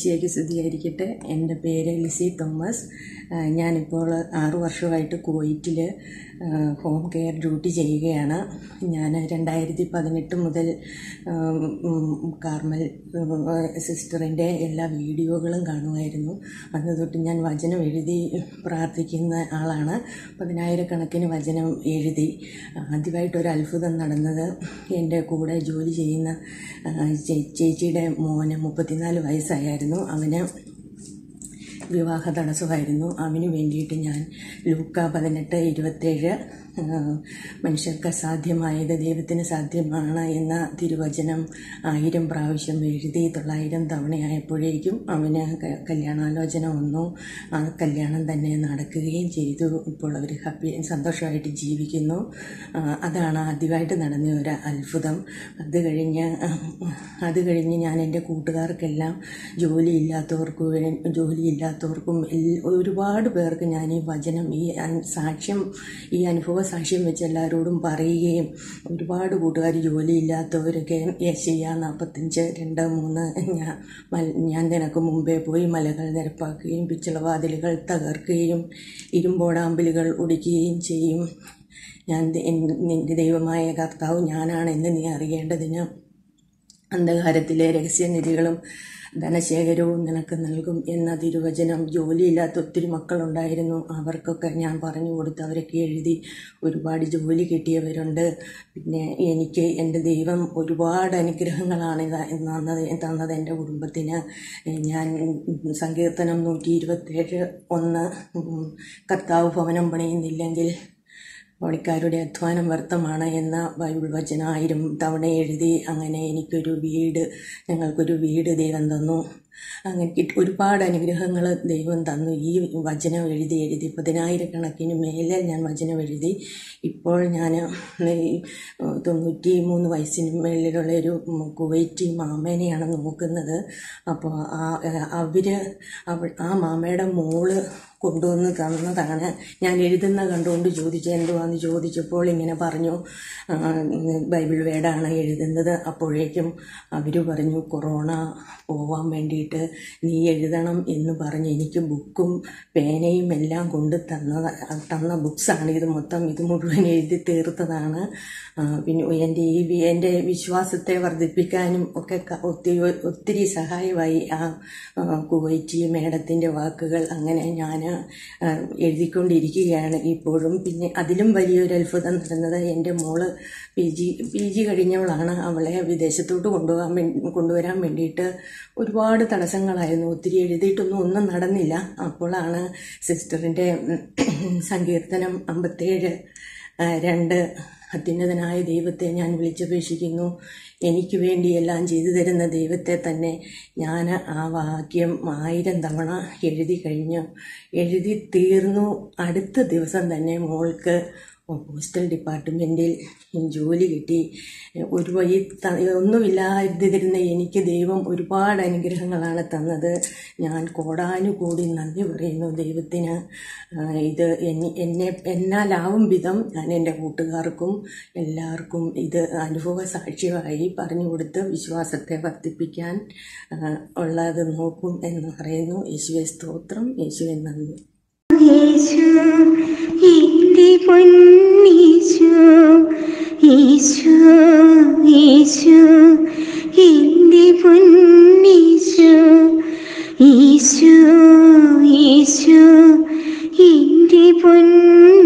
ഈശോയ്ക്ക് സ്തുതിയായിരിക്കട്ടെ എൻ്റെ പേര് ലിസി തോമസ് ആ, ഞാനിപ്പോൾ ആറു വർഷമായിട്ട് കുവൈറ്റിൽ ഹോം കെയർ ഡ്യൂട്ടി ചെയ്യുകയാണ് ഞാൻ രണ്ടായിരത്തി പതിനെട്ട് മുതൽ ഉം, ഉം, കാർമൽ സിസ്റ്ററിൻ്റെ എല്ലാ വീഡിയോകളും കാണുമായിരുന്നു അന്ന് തൊട്ട് ഞാൻ വചനം എഴുതി പ്രാർത്ഥിക്കുന്ന ആളാണ് പതിനായിരക്കണക്കിന് വചനം എഴുതി ആദ്യമായിട്ടൊരു അത്ഭുതം നടന്നത് എൻ്റെ കൂടെ ജോലി ചെയ്യുന്ന ആ, ചേ- ചേച്ചിയുടെ മോന് മുപ്പത്തിനാല് വയസ്സായിരുന്നു അവന് വിവാഹ തടസ്സമായിരുന്നു അവന് വേണ്ടിയിട്ട് ഞാൻ ലൂക്ക പതിനെട്ട് ഇരുപത്തേഴ് ആ, മനുഷ്യർക്ക് അസാധ്യമായത് ദൈവത്തിന് സാധ്യമാണ് എന്ന തിരുവചനം ആയിരം പ്രാവശ്യം എഴുതി തൊള്ളായിരം തവണയായപ്പോഴേക്കും അവന് ക- കല്യാണാലോചന വന്നു ആ കല്യാണം തന്നെ നടക്കുകയും ചെയ്തു ഇപ്പോൾ അവർ ഹാപ്പി സന്തോഷമായിട്ട് ജീവിക്കുന്നു ആ, അതാണ് ആദ്യമായിട്ട് നടന്ന ഒരു അത്ഭുതം അത് കഴിഞ്ഞ് അത് കഴിഞ്ഞ് ഞാൻ എൻ്റെ കൂട്ടുകാർക്കെല്ലാം ജോലിയില്ലാത്തവർക്കും വേ- ജോലിയില്ലാത്തവർക്കും എൽ- ഒരുപാട് പേർക്ക് ഞാൻ ഈ വചനം ഈ അൻ- സാക്ഷ്യം ഈ അനുഭവ സാക്ഷ്യം വെച്ച് എല്ലാവരോടും പറയുകയും ഒരുപാട് കൂട്ടുകാർ ജോലിയില്ലാത്തവരൊക്കെ യേശയ്യ നാൽപ്പത്തഞ്ച് രണ്ട് മൂന്ന് ഞാൻ മൽ- ഞാൻ നിനക്ക് മുമ്പേ പോയി മലകൾ നിരപ്പാക്കുകയും പിച്ചളവാതിലുകൾ തകർക്കുകയും ഇരുമ്പോടാമ്പലുകൾ ഒടിക്കുകയും ചെയ്യും ഞാൻ ദ- എൻ- നിന്റെ ദൈവമായ കർത്താവ് ഞാനാണെന്ന് നീ അറിയേണ്ടതിന് അന്ധകാരത്തിലെ രഹസ്യനിധികളും ധനശേഖരവും നിനക്ക് നൽകും എന്ന തിരുവചനം ജോലിയില്ലാത്ത ഒത്തിരി മക്കളുണ്ടായിരുന്നു അവർക്കൊക്കെ ഞാൻ പറഞ്ഞു കൊടുത്ത് അവരൊക്കെ എഴുതി ഒരുപാട് ജോലി കിട്ടിയവരുണ്ട് പിന്നെ എനിക്ക് എൻ്റെ ദൈവം ഒരുപാട് അനുഗ്രഹങ്ങളാണ് ഇത് തന്നത് തന്നത് എൻ്റെ കുടുംബത്തിന് ഞാൻ സങ്കീർത്തനം നൂറ്റി ഇരുപത്തേഴ് ഒന്ന് ഉം, കർത്താവ് ഭവനം പണിയുന്നില്ലെങ്കിൽ പണിക്കാരുടെ അധ്വാനം വ്യർത്ഥമാണ് എന്ന ബൈബിൾ വചനം ആയിരം തവണ എഴുതി അങ്ങനെ എനിക്കൊരു വീട് ഞങ്ങൾക്കൊരു വീട് ദൈവം തന്നു അങ്ങനെ കിട്ടി- ഒരുപാട് അനുഗ്രഹങ്ങൾ ദൈവം തന്നു ഈ വചനം എഴുതി എഴുതി പതിനായിരക്കണക്കിന് മേലെ ഞാൻ വചനം എഴുതി ഇപ്പോൾ ഞാൻ ഈ തൊണ്ണൂറ്റി മൂന്ന് വയസ്സിന് മേളിലുള്ള ഒരു കുവൈറ്റി മാമേനെയാണ് നോക്കുന്നത് അപ്പോൾ ആ അവർ അവൾ ആ മാമയുടെ മോള് കൊണ്ടുവന്ന് തന്നതാണ് ഞാൻ എഴുതുന്ന കണ്ടുകൊണ്ട് ചോദിച്ചു എന്തുവാന്ന് ചോദിച്ചപ്പോൾ ഇങ്ങനെ പറഞ്ഞു ആ, ബൈബിൾ വേടാണ് എഴുതുന്നത് അപ്പോഴേക്കും അവർ പറഞ്ഞു കൊറോണ പോവാൻ വേണ്ടിയിട്ട് നീ എഴുതണം എന്ന് പറഞ്ഞ് എനിക്ക് ബുക്കും പേനയും എല്ലാം കൊണ്ട് തന്ന തന്ന ബുക്സാണ് ഇത് മൊത്തം ഇത് മുഴുവൻ എഴുതി തീർത്തതാണ് ആ, പിന്നെ എൻ്റെ ഈ വി- എൻ്റെ വിശ്വാസത്തെ വർദ്ധിപ്പിക്കാനും ഒക്കെ ക- ഒത്തിരി ഒത്തിരി സഹായമായി ആ ആ, കുവൈറ്റി മേഡത്തിൻ്റെ വാക്കുകൾ അങ്ങനെ ഞാൻ എഴുതിക്കൊണ്ടിരിക്കുകയാണ് ഇപ്പോഴും പിന്നെ അതിലും വലിയൊരു അത്ഭുതം നടന്നത് എൻ്റെ മോള് പി ജി പി ജി കഴിഞ്ഞവളാണ് അവളെ വിദേശത്തോട്ട് കൊണ്ടുപോകാൻ വേണ്ടി കൊണ്ടുവരാൻ വേണ്ടിയിട്ട് ഒരുപാട് തടസ്സങ്ങളായിരുന്നു ഒത്തിരി എഴുതിയിട്ടൊന്നും ഒന്നും നടന്നില്ല അപ്പോഴാണ് സിസ്റ്ററിൻ്റെ സങ്കീർത്തനം അമ്പത്തേഴ് ആ, രണ്ട് അത്യുന്നതനായ ദൈവത്തെ ഞാൻ വിളിച്ചപേക്ഷിക്കുന്നു എനിക്ക് വേണ്ടി എല്ലാം ചെയ്തു തരുന്ന ദൈവത്തെ തന്നെ ഞാൻ ആ വാക്യം ആയിരം തവണ എഴുതി കഴിഞ്ഞു എഴുതി തീർന്നു അടുത്ത ദിവസം തന്നെ മോൾക്ക് പോസ്റ്റൽ ഡിപ്പാർട്ട്മെൻറ്റിൽ ജോലി കിട്ടി ഒരു വഴി ത- ഒന്നുമില്ലാതിരുന്ന എനിക്ക് ദൈവം ഒരുപാട് അനുഗ്രഹങ്ങളാണ് തന്നത് ഞാൻ കോടാനുകൂടി നന്ദി പറയുന്നു ദൈവത്തിന് ആ, ഇത് എന്നെ- എന്നെ എന്നാലാവും വിധം ഞാൻ എൻ്റെ കൂട്ടുകാർക്കും എല്ലാവർക്കും ഇത് അനുഭവ സാക്ഷ്യമായി പറഞ്ഞു കൊടുത്ത് വിശ്വാസത്തെ വർദ്ധിപ്പിക്കാൻ ആ, ഉള്ളത് നോക്കും എന്ന് പറയുന്നു യേശുവെ സ്തോത്രം യേശുവെ നന്ദി യേശു എന്റെ പൊന്നീശു യേശു യേശു എന്റെ പൊന്നീശു യേശു യേശു എന്റെ പൊന്ന